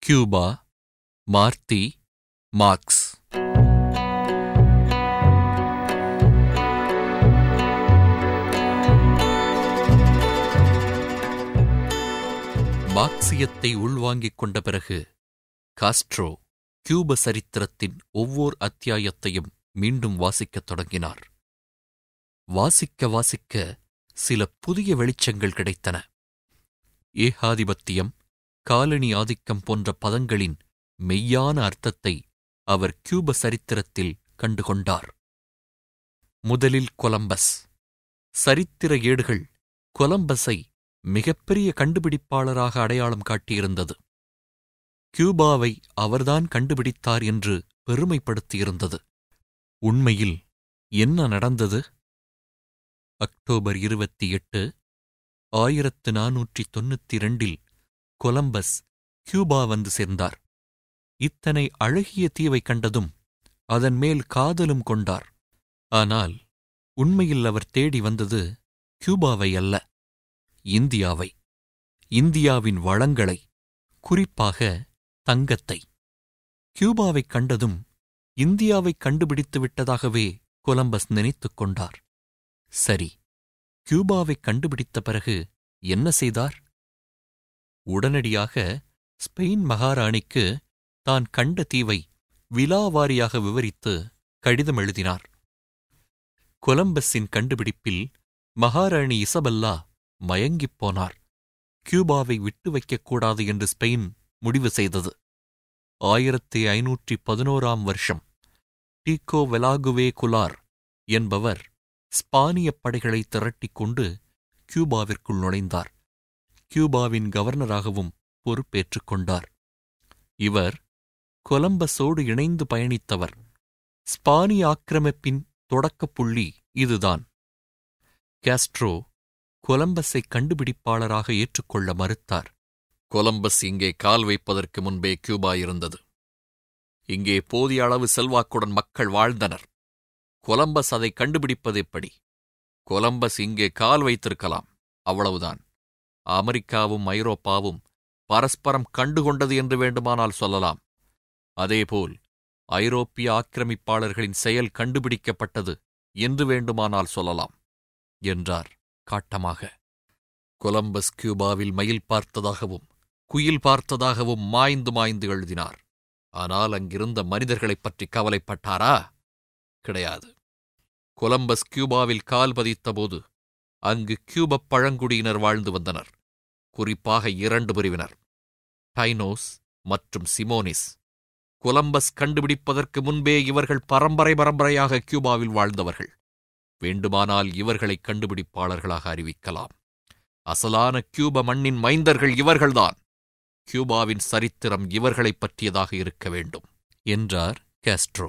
Cuba Marthi marks மார்க்சியத்தை உள்வாங்கிக் கொண்ட பிறகு காஸ்ட்ரோ கியூப சரித்திரத்தின் ஒவ்வொரு அத்தியாயத்தையும் மீண்டும் வாசிக்கத் தொடங்கினார் வாசிக்க வாசிக்க சில புதிய வெளிச்சங்கள் கிடைத்தன ஏகாதிபத்தியம் காலனி ஆதிக்கம் போன்ற பதங்களின் மெய்யான அர்த்தத்தை அவர் கியூப சரித்திரத்தில் கண்டுகொண்டார் முதலில் கொலம்பஸ் சரித்திர ஏடுகள் கொலம்பஸை மிகப்பெரிய கண்டுபிடிப்பாளராக அடையாளம் காட்டியிருந்தது கியூபாவை அவர்தான் கண்டுபிடித்தார் என்று பெருமைப்படுத்தியிருந்தது உண்மையில் என்ன நடந்தது அக்டோபர் இருபத்தி எட்டு ஆயிரத்து நாநூற்றி தொண்ணூத்தி இரண்டில் கொலம்பஸ் கியூபா வந்து சேர்ந்தார் இத்தனை அழகிய தீவை கண்டதும் அதன் மேல் காதலும் கொண்டார் ஆனால் உண்மையில் அவர் தேடி வந்தது கியூபாவை அல்ல இந்தியாவை இந்தியாவின் வளங்களை குறிப்பாக தங்கத்தை கியூபாவைக் கண்டதும் இந்தியாவைக் கண்டுபிடித்து விட்டதாகவே கொலம்பஸ் நினைத்துக் கொண்டார் சரி கியூபாவைக் கண்டுபிடித்த பிறகு என்ன செய்தார் உடனடியாக ஸ்பெயின் மகாராணிக்கு தான் கண்ட தீவை விலாவாரியாக விவரித்து கடிதம் எழுதினார் கொலம்பஸின் கண்டுபிடிப்பில் மகாராணி இசபெல்லா மயங்கிப் போனார் கியூபாவை விட்டு வைக்கக்கூடாது என்று ஸ்பெயின் முடிவு செய்தது ஆயிரத்தி ஐநூற்றி பதினோராம் வருஷம் டீகோ வெலாகுவே குலார் என்பவர் ஸ்பானியப் படைகளை திரட்டிக் கொண்டு கியூபாவிற்குள் நுழைந்தார் கியூபாவின் கவர்னராகவும் பொறுப்பேற்றுக் கொண்டார் இவர் கொலம்பஸோடு இணைந்து பயணித்தவர் ஸ்பானிய ஆக்கிரமிப்பின் தொடக்கப் புள்ளி இதுதான் காஸ்ட்ரோ கொலம்பஸை கண்டுபிடிப்பாளராக ஏற்றுக்கொள்ள மறுத்தார் கொலம்பஸ் இங்கே கால் வைப்பதற்கு முன்பே கியூபா இருந்தது இங்கே போதிய அளவு செல்வாக்குடன் மக்கள் வாழ்ந்தனர் கொலம்பஸ் அதை கண்டுபிடிப்பது எப்படி கொலம்பஸ் இங்கே கால் வைத்திருக்கலாம் அவ்வளவுதான் அமெரிக்காவும் ஐரோப்பாவும் பரஸ்பரம் கண்டுகொண்டது என்று வேண்டுமானால் சொல்லலாம் அதேபோல் ஐரோப்பிய ஆக்கிரமிப்பாளர்களின் செயல் கண்டுபிடிக்கப்பட்டது என்று வேண்டுமானால் சொல்லலாம் என்றார் காட்டமாக கொலம்பஸ் கியூபாவில் மயில் பார்த்ததாகவும் குயில் பார்த்ததாகவும் மாய்ந்து மாய்ந்து எழுதினார் ஆனால் அங்கிருந்த மனிதர்களைப் பற்றி கவலைப்பட்டாரா கிடையாது கொலம்பஸ் கியூபாவில் கால் பதித்தபோது அங்கு கியூபப் பழங்குடியினர் வாழ்ந்து வந்தனர் குறிப்பாக இரண்டு பிரிவினர் டைனோஸ் மற்றும் சிமோனிஸ் கொலம்பஸ் கண்டுபிடிப்பதற்கு முன்பே இவர்கள் பரம்பரை பரம்பரையாக கியூபாவில் வாழ்ந்தவர்கள் வேண்டுமானால் இவர்களை கண்டுபிடிப்பாளர்களாக அறிவிக்கலாம் அசலான கியூப மண்ணின் மைந்தர்கள் இவர்கள்தான் கியூபாவின் சரித்திரம் இவர்களைப் பற்றியதாக இருக்க வேண்டும் என்றார் காஸ்ட்ரோ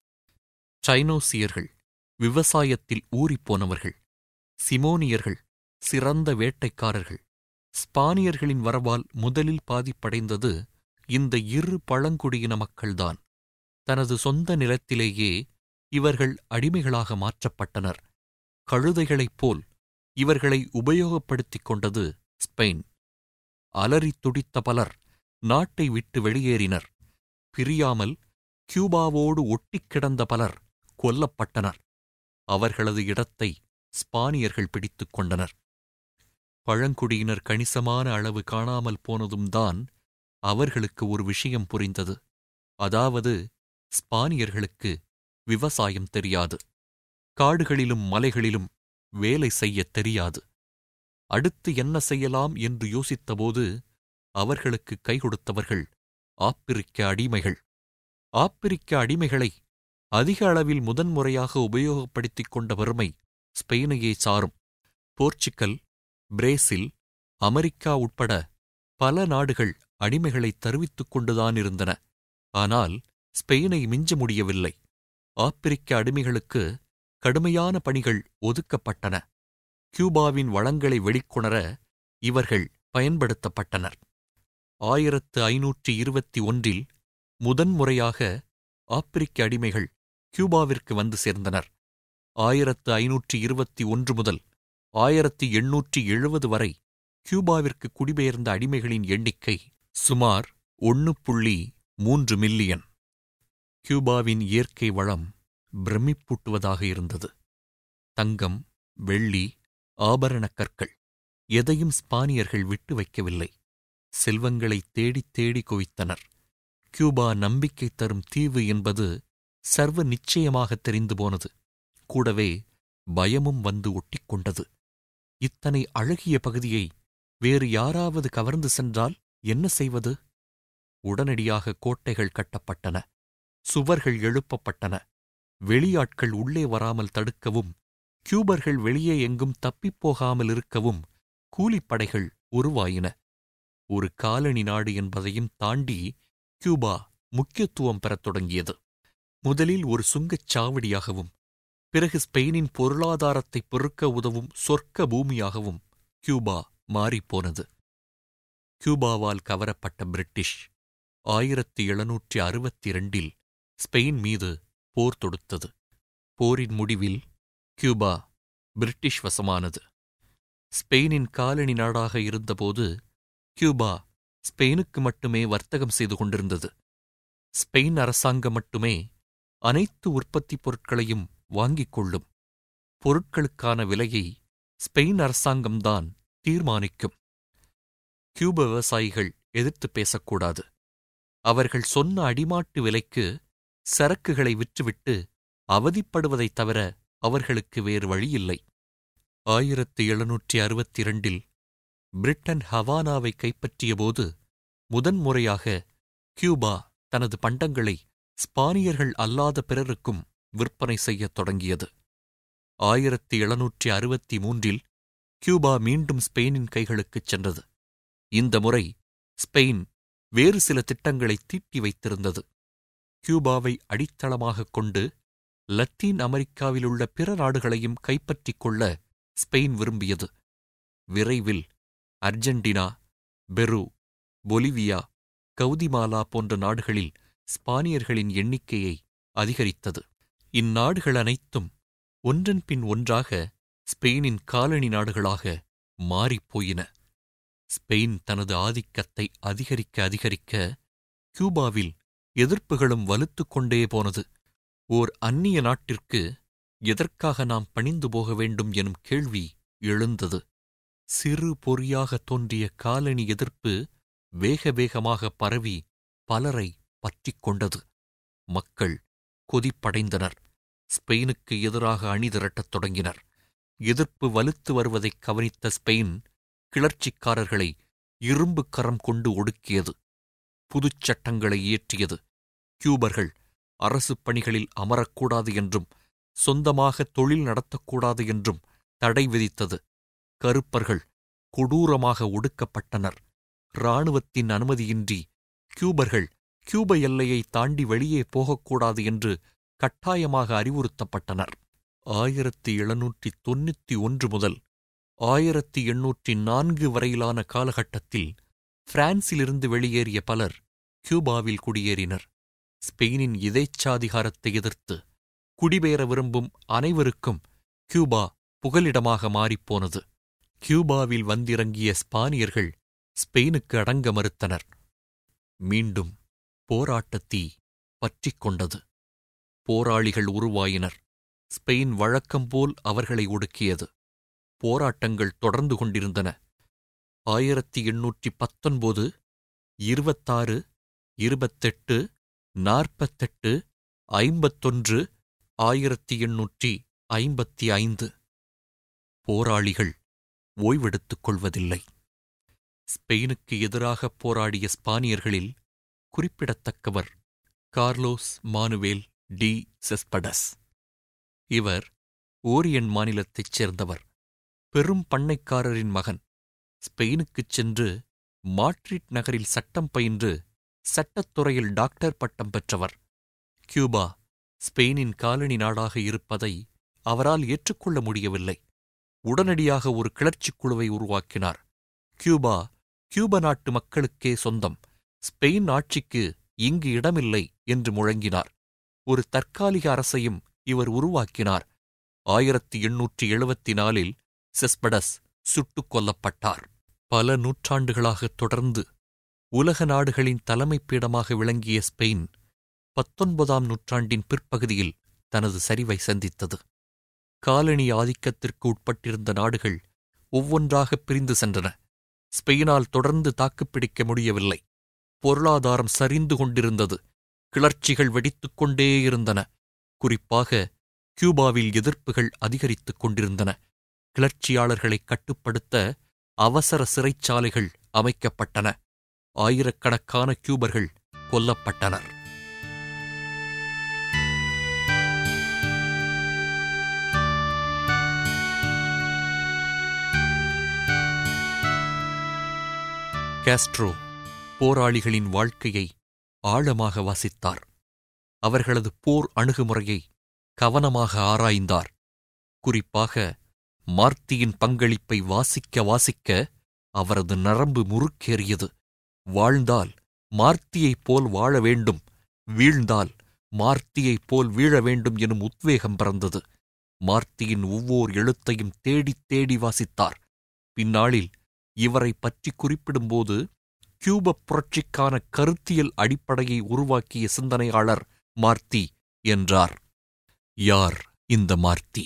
சைனோசியர்கள் விவசாயத்தில் ஊறிப்போனவர்கள் சிமோனியர்கள் சிறந்த வேட்டைக்காரர்கள் ஸ்பானியர்களின் வரவால் முதலில் பாதிப்படைந்தது இந்த இரு பழங்குடியின மக்கள்தான் தனது சொந்த நிலத்திலேயே இவர்கள் அடிமைகளாக மாற்றப்பட்டனர் கழுதைகளைப் போல் இவர்களை உபயோகப்படுத்திக் கொண்டது ஸ்பெயின் அலறித் துடித்த பலர் நாட்டை விட்டு வெளியேறினர் பிரியாமல் கியூபாவோடு ஒட்டிக் கிடந்த பலர் கொல்லப்பட்டனர் அவர்களது இடத்தை ஸ்பானியர்கள் பிடித்துக் கொண்டனர் பழங்குடியினர் கணிசமான அளவு காணாமல் போனதும் தான் அவர்களுக்கு ஒரு விஷயம் புரிந்தது அதாவது ஸ்பானியர்களுக்கு விவசாயம் தெரியாது காடுகளிலும் மலைகளிலும் வேலை செய்யத் தெரியாது அடுத்து என்ன செய்யலாம் என்று யோசித்தபோது அவர்களுக்கு கை கொடுத்தவர்கள் ஆப்பிரிக்க அடிமைகள் ஆப்பிரிக்க அடிமைகளை அதிக அளவில் முதன்முறையாக உபயோகப்படுத்திக் கொண்ட பெருமை ஸ்பெயினையே சாரும் போர்ச்சுக்கல் பிரேசில் அமெரிக்கா உட்பட பல நாடுகள் அடிமைகளை தருவித்துக் கொண்டுதான் இருந்தன ஆனால் ஸ்பெயினை மிஞ்ச முடியவில்லை ஆப்பிரிக்க அடிமைகளுக்கு கடுமையான பணிகள் ஒதுக்கப்பட்டன கியூபாவின் வளங்களை வெளிக்கொணர இவர்கள் பயன்படுத்தப்பட்டனர் ஆயிரத்து ஐநூற்றி இருபத்தி ஒன்றில் முதன்முறையாக ஆப்பிரிக்க அடிமைகள் கியூபாவிற்கு வந்து சேர்ந்தனர் ஆயிரத்து ஐநூற்றி இருபத்தி ஒன்று முதல் ஆயிரத்தி எண்ணூற்றி எழுபது வரை கியூபாவிற்கு குடிபெயர்ந்த அடிமைகளின் எண்ணிக்கை சுமார் ஒன்று புள்ளி மூன்று மில்லியன் கியூபாவின் இயற்கை வளம் பிரமிப்பூட்டுவதாக இருந்தது தங்கம் வெள்ளி ஆபரணக் கற்கள் எதையும் ஸ்பானியர்கள் விட்டு வைக்கவில்லை செல்வங்களை தேடித் தேடி குவித்தனர் கியூபா நம்பிக்கை தரும் தீவு என்பது சர்வ நிச்சயமாக தெரிந்து போனது கூடவே பயமும் வந்து ஒட்டிக்கொண்டது இத்தனை அழகிய பகுதியை வேறு யாராவது கவர்ந்து சென்றால் என்ன செய்வது உடனடியாக கோட்டைகள் கட்டப்பட்டன சுவர்கள் எழுப்பப்பட்டன வெளியாட்கள் உள்ளே வராமல் தடுக்கவும் கியூபர்கள் வெளியே எங்கும் தப்பிப்போகாமல் இருக்கவும் கூலிப்படைகள் உருவாயின ஒரு காலனி நாடு என்பதையும் தாண்டி கியூபா முக்கியத்துவம் பெறத் தொடங்கியது முதலில் ஒரு சுங்கச் சாவடியாகவும் பிறகு ஸ்பெயினின் பொருளாதாரத்தை பெருக்க உதவும் சொர்க்க பூமியாகவும் கியூபா மாறிப்போனது கியூபாவால் கவரப்பட்ட பிரிட்டிஷ் ஆயிரத்தி எழுநூற்றி அறுபத்தி இரண்டில் ஸ்பெயின் மீது போர் தொடுத்தது போரின் முடிவில் கியூபா பிரிட்டிஷ் வசமானது ஸ்பெயினின் காலனி நாடாக இருந்தபோது கியூபா ஸ்பெயினுக்கு மட்டுமே வர்த்தகம் செய்து கொண்டிருந்தது ஸ்பெயின் அரசாங்கம் மட்டுமே அனைத்து உற்பத்திப் பொருட்களையும் வாங்கிக் கொள்ளும் பொருட்களுக்கான விலையை ஸ்பெயின் அரசாங்கம்தான் தீர்மானிக்கும் கியூப விவசாயிகள் எதிர்த்து பேசக்கூடாது அவர்கள் சொன்ன அடிமாட்டு விலைக்கு சரக்குகளை விற்றுவிட்டு அவதிப்படுவதைத் தவிர அவர்களுக்கு வேறு வழியில்லை ஆயிரத்தி எழுநூற்றி அறுபத்தி இரண்டில் பிரிட்டன் ஹவானாவை கைப்பற்றியபோது முதன்முறையாக கியூபா தனது பண்டங்களை ஸ்பானியர்கள் அல்லாத பிறருக்கும் விற்பனை செய்யத் தொடங்கியது ஆயிரத்தி எழுநூற்றி அறுபத்தி மூன்றில் கியூபா மீண்டும் ஸ்பெயினின் கைகளுக்குச் சென்றது இந்த முறை ஸ்பெயின் வேறு சில திட்டங்களை தீட்டி வைத்திருந்தது கியூபாவை அடித்தளமாகக் கொண்டு லத்தீன் அமெரிக்காவிலுள்ள பிற நாடுகளையும் கைப்பற்றிக் கொள்ள ஸ்பெயின் விரும்பியது விரைவில் அர்ஜென்டினா பெரு பொலிவியா கவுதிமாலா போன்ற நாடுகளில் ஸ்பானியர்களின் எண்ணிக்கையை அதிகரித்தது இந்நாடுகள் அனைத்தும் ஒன்றன் பின் ஒன்றாக ஸ்பெயினின் காலனி நாடுகளாக மாறிப்போயின ஸ்பெயின் தனது ஆதிக்கத்தை அதிகரிக்க அதிகரிக்க கியூபாவில் எதிர்ப்புகளும் வலுத்துக் கொண்டே போனது ஓர் அந்நிய நாட்டிற்கு எதற்காக நாம் பணிந்து போக வேண்டும் எனும் கேள்வி எழுந்தது சிறு பொறியாக தோன்றிய காலனி எதிர்ப்பு வேக வேகமாக பரவி பலரை பற்றிக் கொண்டது மக்கள் கொதிப்படைந்தனர் ஸ்பெயினுக்கு எதிராக அணிதிரட்டத் தொடங்கினர் எதிர்ப்பு வலுத்து வருவதைக் கவனித்த ஸ்பெயின் கிளர்ச்சிக்காரர்களை இரும்பு கரம் கொண்டு ஒடுக்கியது புதுச் சட்டங்களை இயற்றியது கியூபர்கள் அரசு பணிகளில் அமரக்கூடாது என்றும் சொந்தமாக தொழில் நடத்தக்கூடாது என்றும் தடை விதித்தது கருப்பர்கள் கொடூரமாக ஒடுக்கப்பட்டனர் இராணுவத்தின் அனுமதியின்றி கியூபர்கள் கியூப எல்லையை தாண்டி வெளியே போகக்கூடாது என்று கட்டாயமாக அறிவுறுத்தப்பட்டனர் ஆயிரத்தி எழுநூற்றி தொன்னூத்தி ஒன்று முதல் ஆயிரத்தி எண்ணூற்றி நான்கு வரையிலான காலகட்டத்தில் பிரான்சிலிருந்து வெளியேறிய பலர் கியூபாவில் குடியேறினர் ஸ்பெயினின் இதேச்சாதிகாரத்தை எதிர்த்து குடிபெயர விரும்பும் அனைவருக்கும் கியூபா புகலிடமாக மாறிப்போனது கியூபாவில் வந்திறங்கிய ஸ்பானியர்கள் ஸ்பெயினுக்கு அடங்க மறுத்தனர் மீண்டும் போராட்டத்தீ பற்றிக் கொண்டது போராளிகள் உருவாயினர் ஸ்பெயின் வழக்கம்போல் அவர்களை ஒடுக்கியது போராட்டங்கள் தொடர்ந்து கொண்டிருந்தன ஆயிரத்தி எண்ணூற்றி பத்தொன்பது இருபத்தாறு இருபத்தெட்டு நாற்பத்தெட்டு ஐம்பத்தொன்று ஆயிரத்தி எண்ணூற்றி ஐம்பத்தி ஐந்து போராளிகள் ஓய்வெடுத்துக் கொள்வதில்லை ஸ்பெயினுக்கு எதிராக போராடிய ஸ்பானியர்களில் குறிப்பிடத்தக்கவர் கார்லோஸ் மானுவேல் டி செஸ்படஸ் இவர் ஓரியன் மாநிலத்தைச் சேர்ந்தவர் பெரும் பண்ணைக்காரரின் மகன் ஸ்பெயினுக்குச் சென்று மாட்ரிட் நகரில் சட்டம் பயின்று சட்டத்துறையில் டாக்டர் பட்டம் பெற்றவர் கியூபா ஸ்பெயினின் காலனி நாடாக இருப்பதை அவரால் ஏற்றுக்கொள்ள முடியவில்லை உடனடியாக ஒரு கிளர்ச்சிக் குழுவை உருவாக்கினார் கியூபா கியூப நாட்டு மக்களுக்கே சொந்தம் ஸ்பெயின் ஆட்சிக்கு இங்கு இடமில்லை என்று முழங்கினார் ஒரு தற்காலிக அரசையும் இவர் உருவாக்கினார் ஆயிரத்தி எண்ணூற்றி எழுபத்தி நாலில் செஸ்படஸ் சுட்டுக் கொல்லப்பட்டார் பல நூற்றாண்டுகளாக தொடர்ந்து உலக நாடுகளின் தலைமைப் பீடமாக விளங்கிய ஸ்பெயின் பத்தொன்பதாம் நூற்றாண்டின் பிற்பகுதியில் தனது சரிவை சந்தித்தது காலனி ஆதிக்கத்திற்கு உட்பட்டிருந்த நாடுகள் ஒவ்வொன்றாகப் பிரிந்து சென்றன ஸ்பெயினால் தொடர்ந்து தாக்குப்பிடிக்க முடியவில்லை பொருளாதாரம் சரிந்து கொண்டிருந்தது கிளர்ச்சிகள் வெடித்துக் கொண்டே இருந்தன குறிப்பாக கியூபாவில் எதிர்ப்புகள் அதிகரித்துக் கொண்டிருந்தன கிளர்ச்சியாளர்களை கட்டுப்படுத்த அவசர சிறைச்சாலைகள் அமைக்கப்பட்டன ஆயிரக்கணக்கான கியூபர்கள் கொல்லப்பட்டனர் காஸ்ட்ரோ போராளிகளின் வாழ்க்கையை ஆழமாக வாசித்தார் அவர்களது போர் அணுகுமுறையை கவனமாக ஆராய்ந்தார் குறிப்பாக மார்த்தியின் பங்களிப்பை வாசிக்க வாசிக்க அவரது நரம்பு முறுக்கேறியது வாழ்ந்தால் மார்த்தியைப் போல் வாழ வேண்டும் வீழ்ந்தால் மார்த்தியைப் போல் வீழ வேண்டும் எனும் உத்வேகம் பிறந்தது மார்த்தியின் ஒவ்வொரு எழுத்தையும் தேடித் தேடி வாசித்தார் பின்னாளில் இவரை பற்றி குறிப்பிடும்போது கியூபப் புரட்சிக்கான கருத்தியல் அடிப்படையை உருவாக்கிய சிந்தனையாளர் மார்த்தி என்றார் யார் இந்த மார்த்தி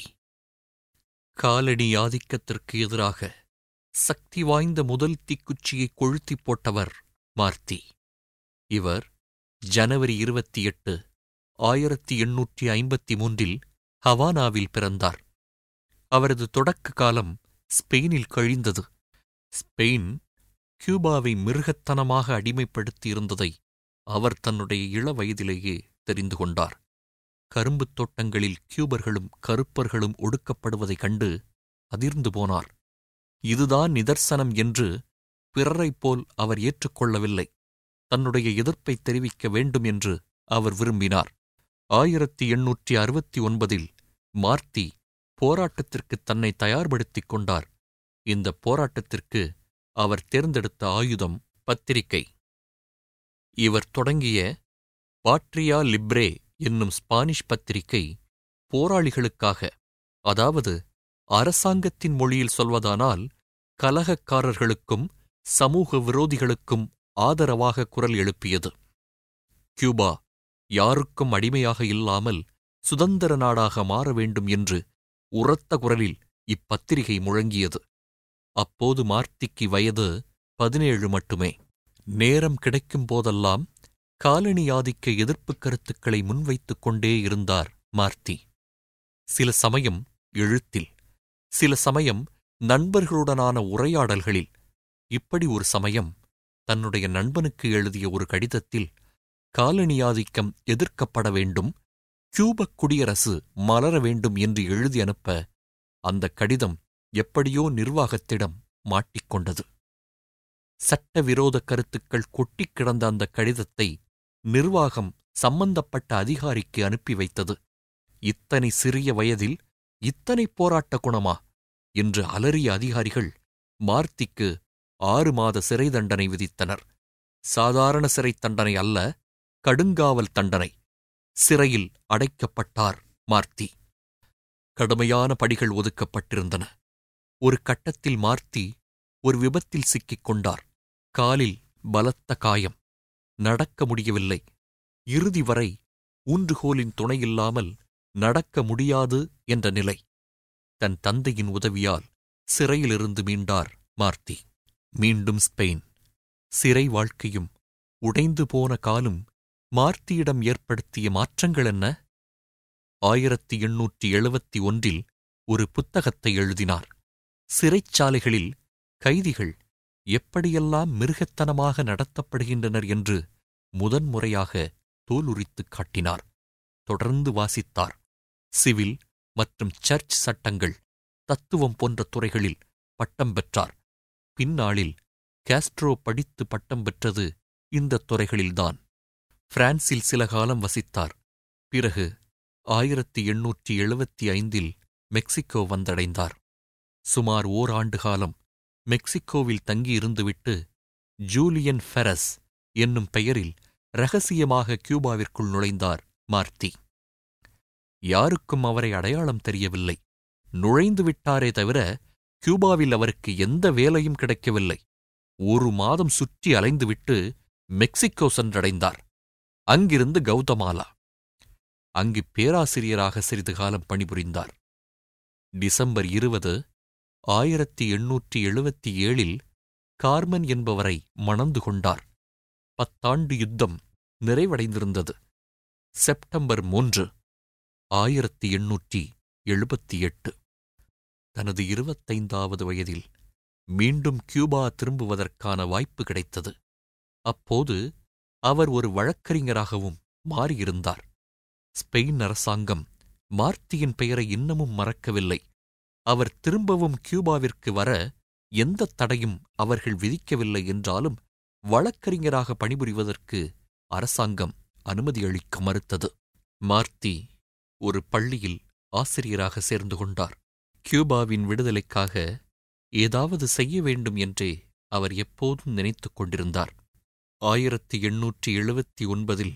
காலனி ஆதிக்கத்திற்கு எதிராக சக்தி வாய்ந்த முதல் தீக்குச்சியை கொளுத்திப் போட்டவர் மார்த்தி இவர் ஜனவரி இருபத்தி எட்டு ஆயிரத்தி எண்ணூற்றி ஐம்பத்தி மூன்றில் ஹவானாவில் பிறந்தார் அவரது தொடக்க காலம் ஸ்பெயினில் கழிந்தது ஸ்பெயின் கியூபாவை மிருகத்தனமாக அடிமைப்படுத்தியிருந்ததை அவர் தன்னுடைய இள வயதிலேயே தெரிந்து கொண்டார் கரும்புத் தோட்டங்களில் கியூபர்களும் கருப்பர்களும் ஒடுக்கப்படுவதைக் கண்டு அதிர்ந்து போனார் இதுதான் நிதர்சனம் என்று பிறரைப் போல் அவர் ஏற்றுக்கொள்ளவில்லை தன்னுடைய எதிர்ப்பை தெரிவிக்க வேண்டும் என்று அவர் விரும்பினார் ஆயிரத்தி எண்ணூற்றி அறுபத்தி ஒன்பதில் மார்த்தி போராட்டத்திற்கு தன்னை தயார்படுத்திக் கொண்டார் இந்த போராட்டத்திற்கு அவர் தேர்ந்தெடுத்த ஆயுதம் பத்திரிகை இவர் தொடங்கிய பாட்ரியா லிப்ரே என்னும் ஸ்பானிஷ் பத்திரிகை போராளிகளுக்காக அதாவது அரசாங்கத்தின் மொழியில் சொல்வதானால் கலகக்காரர்களுக்கும் சமூக விரோதிகளுக்கும் ஆதரவாக குரல் எழுப்பியது கியூபா யாருக்கும் அடிமையாக இல்லாமல் சுதந்திர நாடாக மாற வேண்டும் என்று உரத்த குரலில் இப்பத்திரிகை முழங்கியது அப்போது மார்த்திக்கு வயது பதினேழு மட்டுமே நேரம் கிடைக்கும் போதெல்லாம் காலனி ஆதிக்க எதிர்ப்புக் கருத்துக்களை முன்வைத்துக் கொண்டே இருந்தார் மார்த்தி சில சமயம் எழுத்தில் சில சமயம் நண்பர்களுடனான உரையாடல்களில் இப்படி ஒரு சமயம் தன்னுடைய நண்பனுக்கு எழுதிய ஒரு கடிதத்தில் காலனி ஆதிக்கம் எதிர்க்கப்பட வேண்டும் கியூபக் குடியரசு மலர வேண்டும் என்று எழுதி அனுப்ப அந்த கடிதம் எப்படியோ நிர்வாகத்திடம் மாட்டிக்கொண்டது சட்டவிரோத கருத்துக்கள் கொட்டிக் கிடந்த அந்த கடிதத்தை நிர்வாகம் சம்பந்தப்பட்ட அதிகாரிக்கு அனுப்பி வைத்தது இத்தனை சிறிய வயதில் இத்தனை போராட்ட குணமா என்று அலறிய அதிகாரிகள் மார்த்திக்கு ஆறு மாத சிறை தண்டனை விதித்தனர் சாதாரண சிறைத் தண்டனை அல்ல கடுங்காவல் தண்டனை சிறையில் அடைக்கப்பட்டார் மார்த்தி கடுமையான படிகள் ஒதுக்கப்பட்டிருந்தன ஒரு கட்டத்தில் மார்த்தி ஒரு விபத்தில் சிக்கிக் கொண்டார் காலில் பலத்த காயம் நடக்க முடியவில்லை இறுதி வரை ஊன்றுகோலின் துணையில்லாமல் நடக்க முடியாது என்ற நிலை தன் தந்தையின் உதவியால் சிறையிலிருந்து மீண்டார் மார்த்தி மீண்டும் ஸ்பெயின் சிறை வாழ்க்கையும் உடைந்து போன காலும் மார்த்தியிடம் ஏற்படுத்திய மாற்றங்கள் என்ன ஆயிரத்தி எண்ணூற்றி எழுபத்தி ஒன்றில் ஒரு புத்தகத்தை எழுதினார் சிறைச்சாலைகளில் கைதிகள் எப்படியெல்லாம் மிருகத்தனமாக நடத்தப்படுகின்றனர் என்று முதன்முறையாக தோலுரித்துக் காட்டினார் தொடர்ந்து வாசித்தார் சிவில் மற்றும் சர்ச் சட்டங்கள் தத்துவம் போன்ற துறைகளில் பட்டம் பெற்றார் பின்னாளில் காஸ்ட்ரோ படித்து பட்டம் பெற்றது இந்த துறைகளில்தான் பிரான்சில் சில காலம் வசித்தார் பிறகு ஆயிரத்தி எண்ணூற்றி எழுபத்தி ஐந்தில் மெக்சிகோ வந்தடைந்தார் சுமார் ஓராண்டு காலம் மெக்சிகோவில் தங்கியிருந்துவிட்டு ஜூலியன் ஃபெரஸ் என்னும் பெயரில் ரகசியமாக கியூபாவிற்குள் நுழைந்தார் மார்த்தி யாருக்கும் அவரை அடையாளம் தெரியவில்லை நுழைந்து விட்டாரே தவிர கியூபாவில் அவருக்கு எந்த வேலையும் கிடைக்கவில்லை ஒரு மாதம் சுற்றி அலைந்துவிட்டு மெக்சிகோ சென்றடைந்தார் அங்கிருந்து கௌதமாலா அங்கு பேராசிரியராக சிறிது காலம் பணிபுரிந்தார் டிசம்பர் இருபது ஆயிரத்தி எண்ணூற்றி எழுபத்தி ஏழில் கார்மன் என்பவரை மணந்து கொண்டார் பத்தாண்டு யுத்தம் நிறைவடைந்திருந்தது செப்டம்பர் மூன்று ஆயிரத்தி எண்ணூற்றி எழுபத்தி எட்டு தனது இருபத்தைந்தாவது வயதில் மீண்டும் கியூபா திரும்புவதற்கான வாய்ப்பு கிடைத்தது அப்போது அவர் ஒரு வழக்கறிஞராகவும் மாறியிருந்தார் ஸ்பெயின் அரசாங்கம் மார்த்தியின் பெயரை இன்னமும் மறக்கவில்லை அவர் திரும்பவும் கியூபாவிற்கு வர எந்த தடையும் அவர்கள் விதிக்கவில்லை என்றாலும் வழக்கறிஞராக பணிபுரிவதற்கு அரசாங்கம் அனுமதி அளிக்க மறுத்தது மார்த்தி ஒரு பள்ளியில் ஆசிரியராக சேர்ந்து கொண்டார் கியூபாவின் விடுதலைக்காக ஏதாவது செய்ய வேண்டும் என்றே அவர் எப்போதும் நினைத்துக் கொண்டிருந்தார் ஆயிரத்தி எண்ணூற்றி எழுபத்தி ஒன்பதில்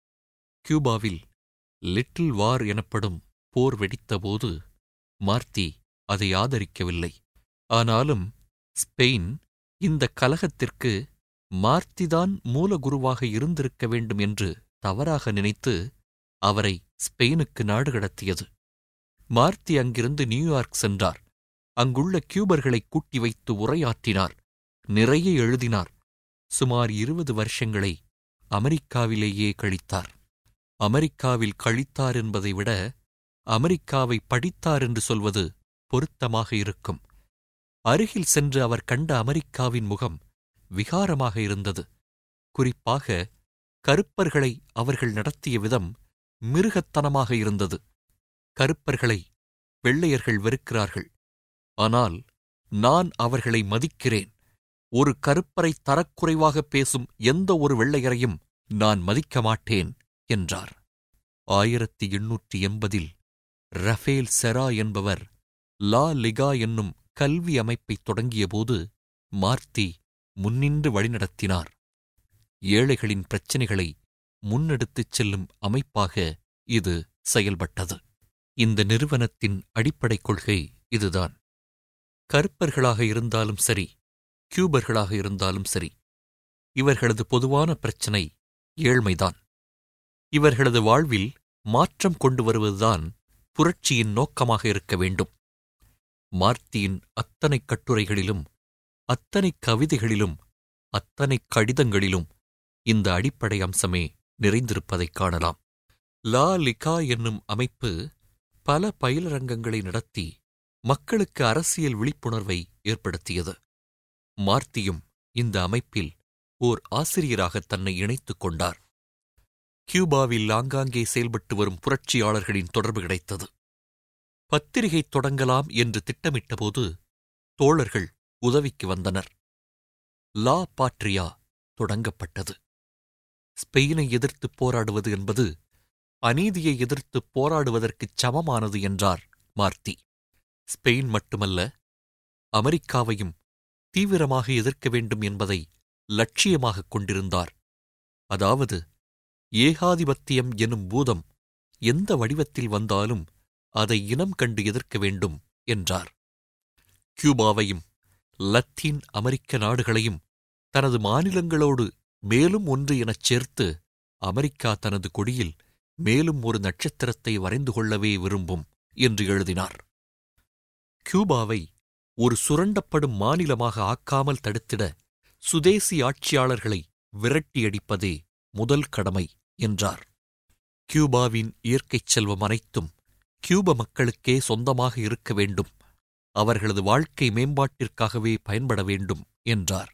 கியூபாவில் லிட்டில் வார் எனப்படும் போர் வெடித்தபோது மார்த்தி அதை ஆதரிக்கவில்லை ஆனாலும் ஸ்பெயின் இந்த கலகத்திற்கு மார்த்திதான் மூலகுருவாக இருந்திருக்க வேண்டும் என்று தவறாக நினைத்து அவரை ஸ்பெயினுக்கு நாடு கடத்தியது மார்த்தி அங்கிருந்து நியூயார்க் சென்றார் அங்குள்ள கியூபர்களை கூட்டி வைத்து உரையாற்றினார் நிறைய எழுதினார் சுமார் இருபது வருஷங்களை அமெரிக்காவிலேயே கழித்தார் அமெரிக்காவில் கழித்தார் என்பதை விட அமெரிக்காவை படித்தார் என்று சொல்வது பொருத்தமாக இருக்கும் அருகில் சென்று அவர் கண்ட அமெரிக்காவின் முகம் விகாரமாக இருந்தது குறிப்பாக கருப்பர்களை அவர்கள் நடத்திய விதம் மிருகத்தனமாக இருந்தது கருப்பர்களை வெள்ளையர்கள் வெறுக்கிறார்கள் ஆனால் நான் அவர்களை மதிக்கிறேன் ஒரு கருப்பரை தரக்குறைவாக பேசும் எந்த ஒரு வெள்ளையரையும் நான் மதிக்க மாட்டேன் என்றார் ஆயிரத்தி எண்ணூற்றி எண்பதில் ரஃபேல் செரா என்பவர் லா லிகா என்னும் கல்வி அமைப்பைத் தொடங்கியபோது மார்த்தி முன்னின்று வழிநடத்தினார் ஏழைகளின் பிரச்சினைகளை முன்னெடுத்துச் செல்லும் அமைப்பாக இது செயல்பட்டது இந்த நிறுவனத்தின் அடிப்படைக் கொள்கை இதுதான் கருப்பர்களாக இருந்தாலும் சரி கியூபர்களாக இருந்தாலும் சரி இவர்களது பொதுவான பிரச்சினை ஏழ்மைதான் இவர்களது வாழ்வில் மாற்றம் கொண்டு வருவதுதான் புரட்சியின் நோக்கமாக இருக்க வேண்டும் மார்த்தியின் அத்தனை கட்டுரைகளிலும் அத்தனை கவிதைகளிலும் அத்தனை கடிதங்களிலும் இந்த அடிப்படை அம்சமே நிறைந்திருப்பதைக் காணலாம் லா லிகா என்னும் அமைப்பு பல பயிலரங்கங்களை நடத்தி மக்களுக்கு அரசியல் விழிப்புணர்வை ஏற்படுத்தியது மார்த்தியும் இந்த அமைப்பில் ஓர் ஆசிரியராக தன்னை இணைத்துக் கொண்டார் கியூபாவில் ஆங்காங்கே செயல்பட்டு வரும் புரட்சியாளர்களின் தொடர்பு கிடைத்தது பத்திரிகை தொடங்கலாம் என்று திட்டமிட்டபோது தோழர்கள் உதவிக்கு வந்தனர் லா பாட்ரியா தொடங்கப்பட்டது ஸ்பெயினை எதிர்த்து போராடுவது என்பது அநீதியை எதிர்த்து போராடுவதற்குச் சமமானது என்றார் மார்த்தி ஸ்பெயின் மட்டுமல்ல அமெரிக்காவையும் தீவிரமாக எதிர்க்க வேண்டும் என்பதை லட்சியமாகக் கொண்டிருந்தார் அதாவது ஏகாதிபத்தியம் எனும் பூதம் எந்த வடிவத்தில் வந்தாலும் அதை இனம் கண்டு எதிர்க்க வேண்டும் என்றார் கியூபாவையும் லத்தீன் அமெரிக்க நாடுகளையும் தனது மாநிலங்களோடு மேலும் ஒன்று எனச் சேர்த்து அமெரிக்கா தனது கொடியில் மேலும் ஒரு நட்சத்திரத்தை வரைந்து கொள்ளவே விரும்பும் என்று எழுதினார் கியூபாவை ஒரு சுரண்டப்படும் மாநிலமாக ஆக்காமல் தடுத்திட சுதேசி ஆட்சியாளர்களை விரட்டியடிப்பதே முதல் கடமை என்றார் கியூபாவின் இயற்கைச் செல்வம் அனைத்தும் கியூப மக்களுக்கே சொந்தமாக இருக்க வேண்டும் அவர்களது வாழ்க்கை மேம்பாட்டிற்காகவே பயன்பட வேண்டும் என்றார்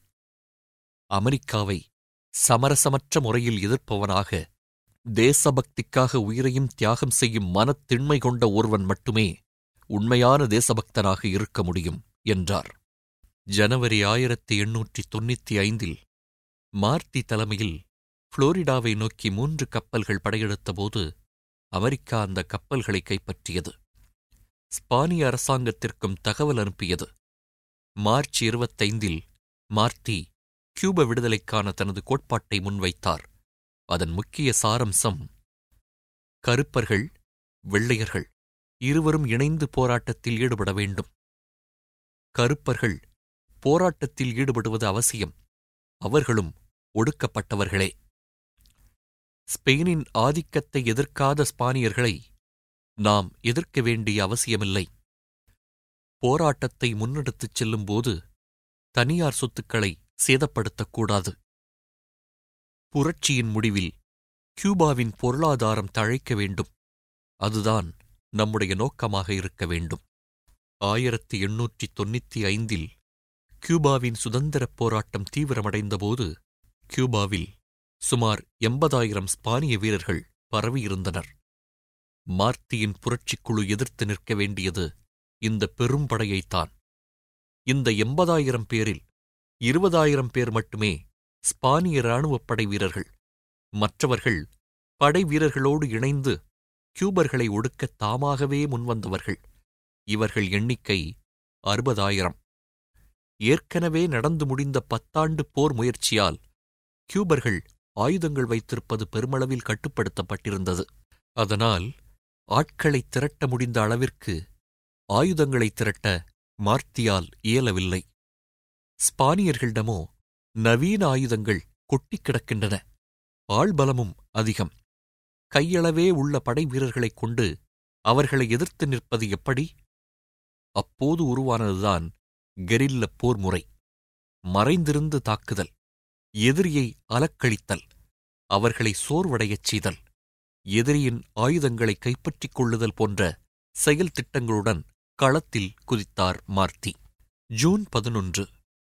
அமெரிக்காவை சமரசமற்ற முறையில் எதிர்ப்பவனாக தேசபக்திக்காக உயிரையும் தியாகம் செய்யும் மனத்திண்மை கொண்ட ஒருவன் மட்டுமே உண்மையான தேசபக்தனாக இருக்க முடியும் என்றார் ஜனவரி ஆயிரத்தி எண்ணூற்றி தொண்ணூற்றி ஐந்தில் மார்த்தி தலைமையில் புளோரிடாவை நோக்கி மூன்று கப்பல்கள் படையெடுத்தபோது அமெரிக்கா அந்த கப்பல்களை கைப்பற்றியது ஸ்பானிய அரசாங்கத்திற்கும் தகவல் அனுப்பியது மார்ச் இருபத்தைந்தில் மார்த்தி கியூப விடுதலைக்கான தனது கோட்பாட்டை முன்வைத்தார் அதன் முக்கிய சாரம்சம் கருப்பர்கள் வெள்ளையர்கள் இருவரும் இணைந்து போராட்டத்தில் ஈடுபட வேண்டும் கருப்பர்கள் போராட்டத்தில் ஈடுபடுவது அவசியம் அவர்களும் ஒடுக்கப்பட்டவர்களே ஸ்பெயினின் ஆதிக்கத்தை எதிர்க்காத ஸ்பானியர்களை நாம் எதிர்க்க வேண்டிய அவசியமில்லை போராட்டத்தை முன்னெடுத்துச் செல்லும்போது தனியார் சொத்துக்களை சேதப்படுத்தக்கூடாது புரட்சியின் முடிவில் கியூபாவின் பொருளாதாரம் தழைக்க வேண்டும் அதுதான் நம்முடைய நோக்கமாக இருக்க வேண்டும் ஆயிரத்தி எண்ணூற்றி தொண்ணூற்றி ஐந்தில் கியூபாவின் சுதந்திரப் போராட்டம் தீவிரமடைந்தபோது கியூபாவில் சுமார் எண்பதாயிரம் ஸ்பானிய வீரர்கள் பரவியிருந்தனர் மார்த்தியின் புரட்சிக்குழு எதிர்த்து நிற்க வேண்டியது இந்த பெரும் படையைத்தான் இந்த எண்பதாயிரம் பேரில் இருபதாயிரம் பேர் மட்டுமே ஸ்பானிய இராணுவப் படை வீரர்கள் மற்றவர்கள் படை வீரர்களோடு இணைந்து கியூபர்களை ஒடுக்க தாமாகவே முன்வந்தவர்கள் இவர்கள் எண்ணிக்கை அறுபதாயிரம் ஏற்கனவே நடந்து முடிந்த பத்தாண்டு போர் முயற்சியால் கியூபர்கள் ஆயுதங்கள் வைத்திருப்பது பெருமளவில் கட்டுப்படுத்தப்பட்டிருந்தது அதனால் ஆட்களை திரட்ட முடிந்த அளவிற்கு ஆயுதங்களை திரட்ட மார்த்தியால் இயலவில்லை ஸ்பானியர்களிடமோ நவீன ஆயுதங்கள் கொட்டிக் கிடக்கின்றன ஆள்பலமும் அதிகம் கையளவே உள்ள படை வீரர்களைக் கொண்டு அவர்களை எதிர்த்து நிற்பது எப்படி அப்போது உருவானதுதான் கெரில்ல போர் முறை மறைந்திருந்து தாக்குதல் எதிரியை அலக்களித்தல் அவர்களை சோர்வடையச் செய்தல் எதிரியின் ஆயுதங்களை கைப்பற்றிக் கொள்ளுதல் போன்ற செயல் திட்டங்களுடன் களத்தில் குதித்தார் மார்த்தி ஜூன் பதினொன்று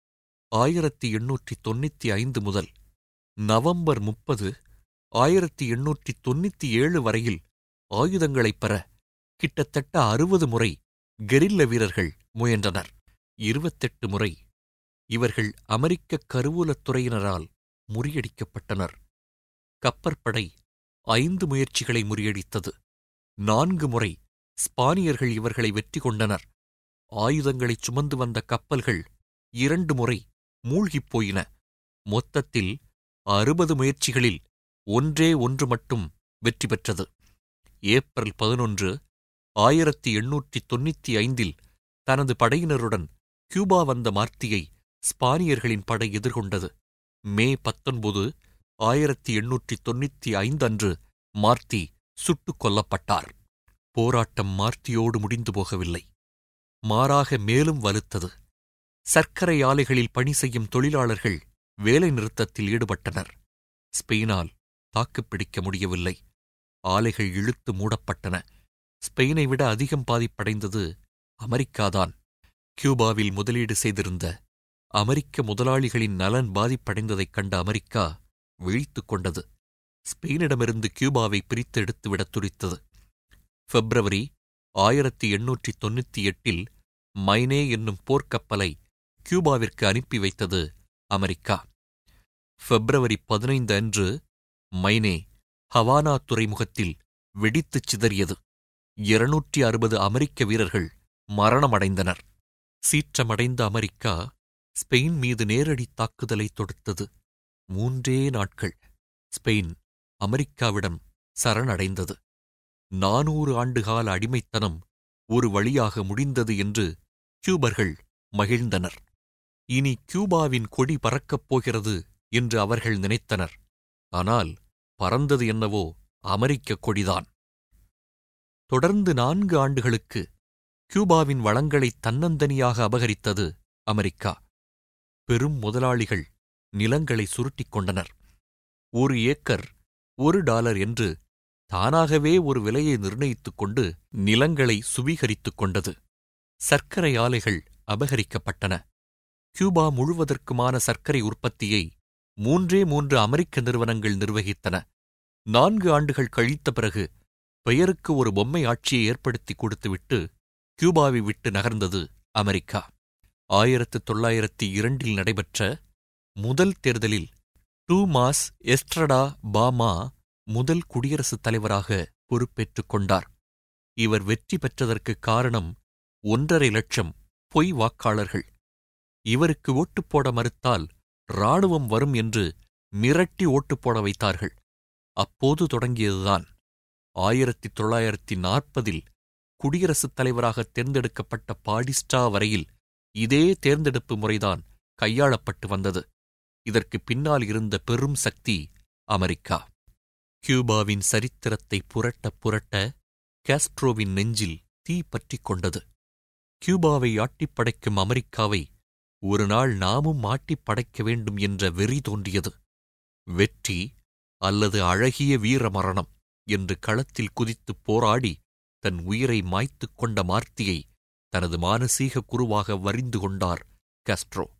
ஆயிரத்தி எண்ணூற்றி தொண்ணூற்றி ஐந்து முதல் நவம்பர் முப்பது ஆயிரத்தி எண்ணூற்றி தொண்ணூற்றி ஏழு வரையில் ஆயுதங்களைப் பெற கிட்டத்தட்ட அறுபது முறை கெரில்ல வீரர்கள் முயன்றனர் இருபத்தெட்டு முறை இவர்கள் அமெரிக்க கருவூலத்துறையினரால் முறியடிக்கப்பட்டனர் கப்பற்படை ஐந்து முயற்சிகளை முறியடித்தது நான்கு முறை ஸ்பானியர்கள் இவர்களை வெற்றி கொண்டனர் ஆயுதங்களைச் சுமந்து வந்த கப்பல்கள் இரண்டு முறை மூழ்கிப் போயின மொத்தத்தில் அறுபது முயற்சிகளில் ஒன்றே ஒன்று மட்டும் வெற்றி பெற்றது ஏப்ரல் பதினொன்று ஆயிரத்தி எண்ணூற்றி தொண்ணூற்றி ஐந்தில் தனது படையினருடன் கியூபா வந்த மார்த்தியை ஸ்பானியர்களின் படை எதிர்கொண்டது மே பத்தொன்பது ஆயிரத்தி எண்ணூற்றி தொண்ணூற்றி ஐந்து அன்று மார்த்தி சுட்டுக் கொல்லப்பட்டார் போராட்டம் மார்த்தியோடு முடிந்து போகவில்லை மாறாக மேலும் வலுத்தது சர்க்கரை ஆலைகளில் பணி செய்யும் தொழிலாளர்கள் வேலை நிறுத்தத்தில் ஈடுபட்டனர் ஸ்பெயினால் தாக்குப்பிடிக்க முடியவில்லை ஆலைகள் இழுத்து மூடப்பட்டன ஸ்பெயினை விட அதிகம் பாதிப்படைந்தது அமெரிக்காதான் கியூபாவில் முதலீடு செய்திருந்த அமெரிக்க முதலாளிகளின் நலன் பாதிப்படைந்ததைக் கண்ட அமெரிக்கா விழித்துக் கொண்டது ஸ்பெயினிடமிருந்து கியூபாவை பிரித்து எடுத்துவிடத் துடித்தது பிப்ரவரி ஆயிரத்தி எண்ணூற்றி தொண்ணூற்றி எட்டில் மைனே என்னும் போர்க்கப்பலை கியூபாவிற்கு அனுப்பி வைத்தது அமெரிக்கா பிப்ரவரி பதினைந்து அன்று மைனே ஹவானா துறைமுகத்தில் வெடித்துச் சிதறியது இருநூற்றி அறுபது அமெரிக்க வீரர்கள் மரணமடைந்தனர் சீற்றமடைந்த அமெரிக்கா ஸ்பெயின் மீது நேரடி தாக்குதலை தொடுத்தது மூன்றே நாட்கள் ஸ்பெயின் அமெரிக்காவிடம் சரணடைந்தது நானூறு ஆண்டுகால அடிமைத்தனம் ஒரு வழியாக முடிந்தது என்று கியூபர்கள் மகிழ்ந்தனர் இனி கியூபாவின் கொடி பறக்கப் போகிறது என்று அவர்கள் நினைத்தனர் ஆனால் பறந்தது என்னவோ அமெரிக்க கொடிதான் தொடர்ந்து நான்கு ஆண்டுகளுக்கு கியூபாவின் வளங்களை தன்னந்தனியாக அபகரித்தது அமெரிக்கா பெரும் முதலாளிகள் நிலங்களை சுருட்டிக் கொண்டனர் ஒரு ஏக்கர் ஒரு டாலர் என்று தானாகவே ஒரு விலையை நிர்ணயித்துக் கொண்டு நிலங்களை சுவீகரித்துக் கொண்டது சர்க்கரை ஆலைகள் அபகரிக்கப்பட்டன கியூபா முழுவதற்குமான சர்க்கரை உற்பத்தியை மூன்றே மூன்று அமெரிக்க நிறுவனங்கள் நிர்வகித்தன நான்கு ஆண்டுகள் கழித்த பிறகு பெயருக்கு ஒரு பொம்மை ஆட்சியை ஏற்படுத்தி கொடுத்துவிட்டு கியூபாவை விட்டு நகர்ந்தது அமெரிக்கா ஆயிரத்து தொள்ளாயிரத்தி இரண்டில் நடைபெற்ற முதல் தேர்தலில் டூமாஸ் எஸ்ட்ரடா பாமா முதல் குடியரசுத் தலைவராக பொறுப்பேற்றுக் கொண்டார் இவர் வெற்றி பெற்றதற்கு காரணம் ஒன்றரை லட்சம் பொய் வாக்காளர்கள் இவருக்கு ஓட்டுப் போட மறுத்தால் இராணுவம் வரும் என்று மிரட்டி ஓட்டுப் போட வைத்தார்கள் அப்போது தொடங்கியதுதான் ஆயிரத்தி தொள்ளாயிரத்தி நாற்பதில் குடியரசுத் தலைவராக தேர்ந்தெடுக்கப்பட்ட பாடிஸ்டா வரையில் இதே தேர்ந்தெடுப்பு முறைதான் கையாளப்பட்டு வந்தது இதற்கு பின்னால் இருந்த பெரும் சக்தி அமெரிக்கா கியூபாவின் சரித்திரத்தை புரட்ட புரட்ட காஸ்ட்ரோவின் நெஞ்சில் தீ பற்றிக் கொண்டது கியூபாவை ஆட்டிப் படைக்கும் அமெரிக்காவை ஒரு நாள் நாமும் ஆட்டிப் படைக்க வேண்டும் என்ற வெறி தோன்றியது வெற்றி அல்லது அழகிய வீர மரணம் என்று களத்தில் குதித்துப் போராடி தன் உயிரை மாய்த்துக் கொண்ட மார்த்தியை தனது மானசீக குருவாக வரிந்து கொண்டார் காஸ்ட்ரோ